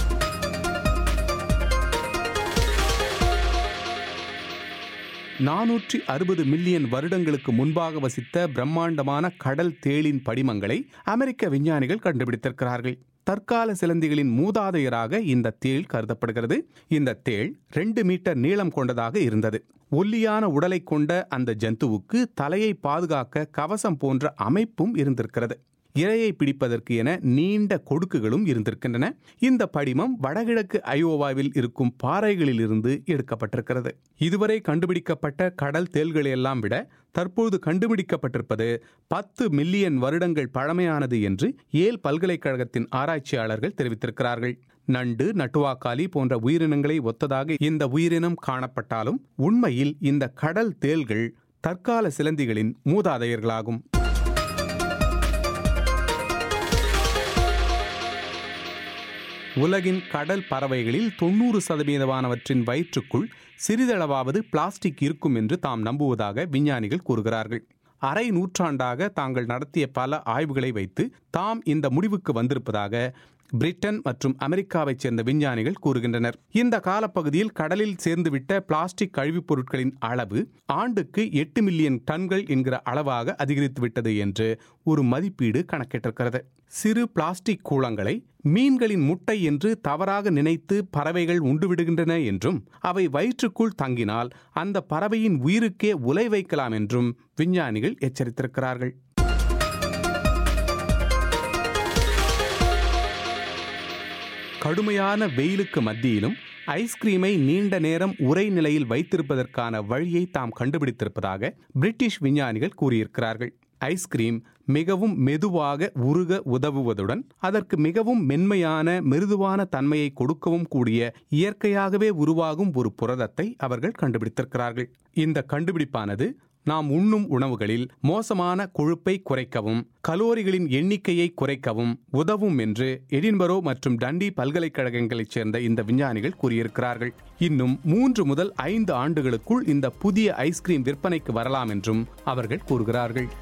நானூற்றி அறுபது மில்லியன் வருடங்களுக்கு முன்பாக வசித்த பிரம்மாண்டமான கடல் தேளின் படிமங்களை அமெரிக்க விஞ்ஞானிகள் கண்டுபிடித்திருக்கிறார்கள் தற்கால சிலந்திகளின் மூதாதையராக இந்த தேள் கருதப்படுகிறது இந்த தேள் ரெண்டு மீட்டர் நீளம் கொண்டதாக இருந்தது ஒல்லியான உடலை கொண்ட அந்த ஜந்துவுக்கு தலையை பாதுகாக்க கவசம் போன்ற அமைப்பும் இருந்திருக்கிறது இரையை பிடிப்பதற்கு என நீண்ட கொடுக்குகளும் இருந்திருக்கின்றன இந்த படிமம் வடகிழக்கு அயோவாவில் இருக்கும் பாறைகளிலிருந்து எடுக்கப்பட்டிருக்கிறது இதுவரை கண்டுபிடிக்கப்பட்ட கடல் தேள்களை எல்லாம் விட தற்போது கண்டுபிடிக்கப்பட்டிருப்பது பத்து மில்லியன் வருடங்கள் பழமையானது என்று ஏல் பல்கலைக்கழகத்தின் ஆராய்ச்சியாளர்கள் தெரிவித்திருக்கிறார்கள் நண்டு நட்டுவாக்காலி போன்ற உயிரினங்களை ஒத்ததாக இந்த உயிரினம் காணப்பட்டாலும் உண்மையில் இந்த கடல் தேள்கள் தற்கால சிலந்திகளின் மூதாதையர்களாகும் உலகின் கடல் பறவைகளில் தொண்ணூறு சதவீதமானவற்றின் வயிற்றுக்குள் சிறிதளவாவது பிளாஸ்டிக் இருக்கும் என்று தாம் நம்புவதாக விஞ்ஞானிகள் கூறுகிறார்கள் அரை நூற்றாண்டாக தாங்கள் நடத்திய பல ஆய்வுகளை வைத்து தாம் இந்த முடிவுக்கு வந்திருப்பதாக பிரிட்டன் மற்றும் அமெரிக்காவைச் சேர்ந்த விஞ்ஞானிகள் கூறுகின்றனர் இந்த காலப்பகுதியில் கடலில் சேர்ந்துவிட்ட பிளாஸ்டிக் கழிவுப் பொருட்களின் அளவு ஆண்டுக்கு எட்டு மில்லியன் டன்கள் என்கிற அளவாக அதிகரித்துவிட்டது என்று ஒரு மதிப்பீடு கணக்கிட்டிருக்கிறது சிறு பிளாஸ்டிக் கூளங்களை மீன்களின் முட்டை என்று தவறாக நினைத்து பறவைகள் உண்டுவிடுகின்றன என்றும் அவை வயிற்றுக்குள் தங்கினால் அந்த பறவையின் உயிருக்கே உலை வைக்கலாம் என்றும் விஞ்ஞானிகள் எச்சரித்திருக்கிறார்கள் கடுமையான வெயிலுக்கு மத்தியிலும் ஐஸ்கிரீமை நீண்ட நேரம் உரை நிலையில் வைத்திருப்பதற்கான வழியை தாம் கண்டுபிடித்திருப்பதாக பிரிட்டிஷ் விஞ்ஞானிகள் கூறியிருக்கிறார்கள் ஐஸ்கிரீம் மிகவும் மெதுவாக உருக உதவுவதுடன் அதற்கு மிகவும் மென்மையான மிருதுவான தன்மையை கொடுக்கவும் கூடிய இயற்கையாகவே உருவாகும் ஒரு புரதத்தை அவர்கள் கண்டுபிடித்திருக்கிறார்கள் இந்த கண்டுபிடிப்பானது நாம் உண்ணும் உணவுகளில் மோசமான கொழுப்பை குறைக்கவும் கலோரிகளின் எண்ணிக்கையை குறைக்கவும் உதவும் என்று எடின்பரோ மற்றும் டண்டி பல்கலைக்கழகங்களைச் சேர்ந்த இந்த விஞ்ஞானிகள் கூறியிருக்கிறார்கள் இன்னும் மூன்று முதல் ஐந்து ஆண்டுகளுக்குள் இந்த புதிய ஐஸ்கிரீம் விற்பனைக்கு வரலாம் என்றும் அவர்கள் கூறுகிறார்கள்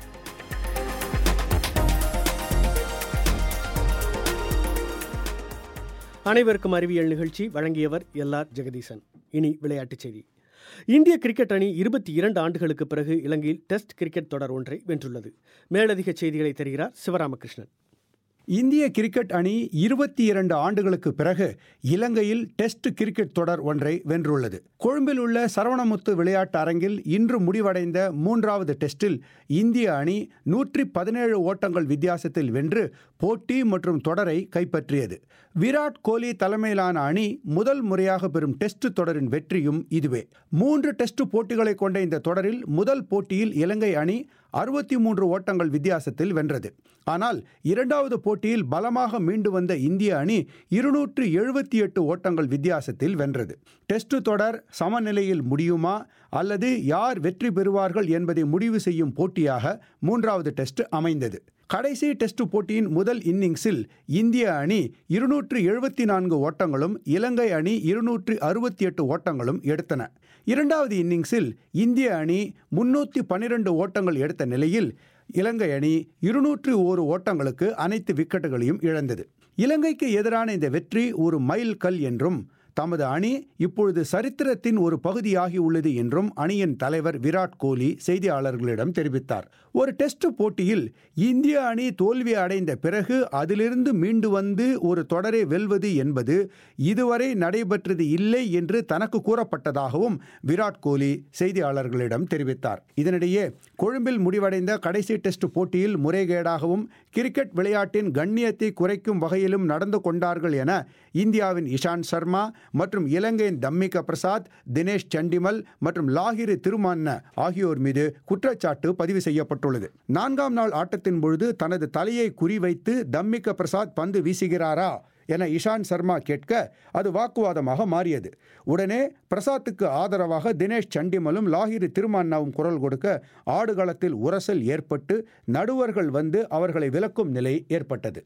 அனைவருக்கும் அறிவியல் நிகழ்ச்சி வழங்கியவர் எல் ஆர் ஜெகதீசன் இனி விளையாட்டுச் செய்தி இந்திய கிரிக்கெட் அணி இருபத்தி இரண்டு ஆண்டுகளுக்கு பிறகு இலங்கையில் டெஸ்ட் கிரிக்கெட் தொடர் ஒன்றை வென்றுள்ளது மேலதிக செய்திகளை தருகிறார் சிவராமகிருஷ்ணன் இந்திய கிரிக்கெட் அணி இருபத்தி இரண்டு ஆண்டுகளுக்கு பிறகு இலங்கையில் டெஸ்ட் கிரிக்கெட் தொடர் ஒன்றை வென்றுள்ளது கொழும்பில் உள்ள சரவணமுத்து விளையாட்டு அரங்கில் இன்று முடிவடைந்த மூன்றாவது டெஸ்டில் இந்திய அணி நூற்றி பதினேழு ஓட்டங்கள் வித்தியாசத்தில் வென்று போட்டி மற்றும் தொடரை கைப்பற்றியது விராட் கோலி தலைமையிலான அணி முதல் முறையாக பெறும் டெஸ்ட் தொடரின் வெற்றியும் இதுவே மூன்று டெஸ்ட் போட்டிகளை கொண்ட இந்த தொடரில் முதல் போட்டியில் இலங்கை அணி அறுபத்தி மூன்று ஓட்டங்கள் வித்தியாசத்தில் வென்றது ஆனால் இரண்டாவது போட்டியில் பலமாக மீண்டு வந்த இந்திய அணி இருநூற்று எழுபத்தி எட்டு ஓட்டங்கள் வித்தியாசத்தில் வென்றது டெஸ்ட் தொடர் சமநிலையில் முடியுமா அல்லது யார் வெற்றி பெறுவார்கள் என்பதை முடிவு செய்யும் போட்டியாக மூன்றாவது டெஸ்ட் அமைந்தது கடைசி டெஸ்ட் போட்டியின் முதல் இன்னிங்ஸில் இந்திய அணி இருநூற்று எழுபத்தி நான்கு ஓட்டங்களும் இலங்கை அணி இருநூற்று அறுபத்தி எட்டு ஓட்டங்களும் எடுத்தன இரண்டாவது இன்னிங்ஸில் இந்திய அணி முன்னூற்றி பன்னிரண்டு ஓட்டங்கள் எடுத்த நிலையில் இலங்கை அணி இருநூற்று ஓரு ஓட்டங்களுக்கு அனைத்து விக்கெட்டுகளையும் இழந்தது இலங்கைக்கு எதிரான இந்த வெற்றி ஒரு மைல் கல் என்றும் தமது அணி இப்பொழுது சரித்திரத்தின் ஒரு பகுதியாகி உள்ளது என்றும் அணியின் தலைவர் விராட் கோலி செய்தியாளர்களிடம் தெரிவித்தார் ஒரு டெஸ்ட் போட்டியில் இந்திய அணி தோல்வி அடைந்த பிறகு அதிலிருந்து மீண்டு வந்து ஒரு தொடரை வெல்வது என்பது இதுவரை நடைபெற்றது இல்லை என்று தனக்கு கூறப்பட்டதாகவும் விராட் கோலி செய்தியாளர்களிடம் தெரிவித்தார் இதனிடையே கொழும்பில் முடிவடைந்த கடைசி டெஸ்ட் போட்டியில் முறைகேடாகவும் கிரிக்கெட் விளையாட்டின் கண்ணியத்தை குறைக்கும் வகையிலும் நடந்து கொண்டார்கள் என இந்தியாவின் இஷாந்த் சர்மா மற்றும் இலங்கையின் தம்மிக பிரசாத் தினேஷ் சண்டிமல் மற்றும் லாகிரி திருமன்ன ஆகியோர் மீது குற்றச்சாட்டு பதிவு செய்யப்பட்டுள்ளது நான்காம் நாள் ஆட்டத்தின் பொழுது தனது தலையை குறிவைத்து தம்மிக பிரசாத் பந்து வீசுகிறாரா என இஷாந்த் சர்மா கேட்க அது வாக்குவாதமாக மாறியது உடனே பிரசாத்துக்கு ஆதரவாக தினேஷ் சண்டிமலும் லாகிரி திருமன்னாவும் குரல் கொடுக்க ஆடுகளத்தில் உரசல் ஏற்பட்டு நடுவர்கள் வந்து அவர்களை விலக்கும் நிலை ஏற்பட்டது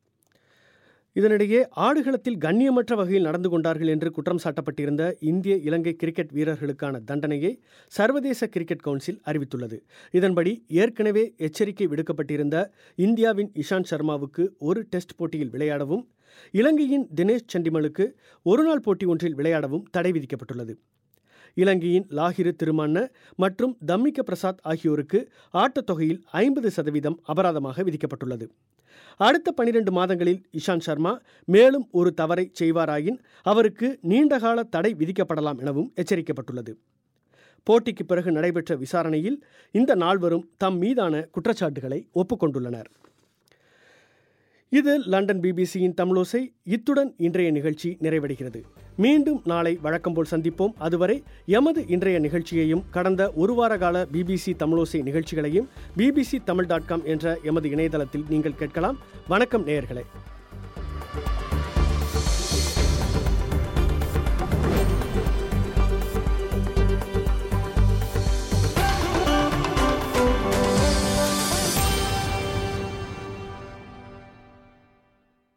இதனிடையே ஆடுகளத்தில் கண்ணியமற்ற வகையில் நடந்து கொண்டார்கள் என்று குற்றம் சாட்டப்பட்டிருந்த இந்திய இலங்கை கிரிக்கெட் வீரர்களுக்கான தண்டனையை சர்வதேச கிரிக்கெட் கவுன்சில் அறிவித்துள்ளது இதன்படி ஏற்கனவே எச்சரிக்கை விடுக்கப்பட்டிருந்த இந்தியாவின் இஷாந்த் சர்மாவுக்கு ஒரு டெஸ்ட் போட்டியில் விளையாடவும் இலங்கையின் தினேஷ் சண்டிமலுக்கு ஒருநாள் போட்டி ஒன்றில் விளையாடவும் தடை விதிக்கப்பட்டுள்ளது இலங்கையின் லாகிரு திருமண்ண மற்றும் தம்மிக பிரசாத் ஆகியோருக்கு ஆட்டத்தொகையில் ஐம்பது சதவீதம் அபராதமாக விதிக்கப்பட்டுள்ளது அடுத்த பனிரெண்டு மாதங்களில் இஷாந்த் சர்மா மேலும் ஒரு தவறை செய்வாராயின் அவருக்கு நீண்டகால தடை விதிக்கப்படலாம் எனவும் எச்சரிக்கப்பட்டுள்ளது போட்டிக்கு பிறகு நடைபெற்ற விசாரணையில் இந்த நால்வரும் தம் மீதான குற்றச்சாட்டுகளை ஒப்புக்கொண்டுள்ளனர் இது லண்டன் பிபிசியின் தமிழோசை இத்துடன் இன்றைய நிகழ்ச்சி நிறைவடைகிறது மீண்டும் நாளை வழக்கம்போல் சந்திப்போம் அதுவரை எமது இன்றைய நிகழ்ச்சியையும் கடந்த ஒரு வார கால பிபிசி தமிழோசை நிகழ்ச்சிகளையும் பிபிசி தமிழ் டாட் காம் என்ற எமது இணையதளத்தில் நீங்கள் கேட்கலாம் வணக்கம் நேயர்களே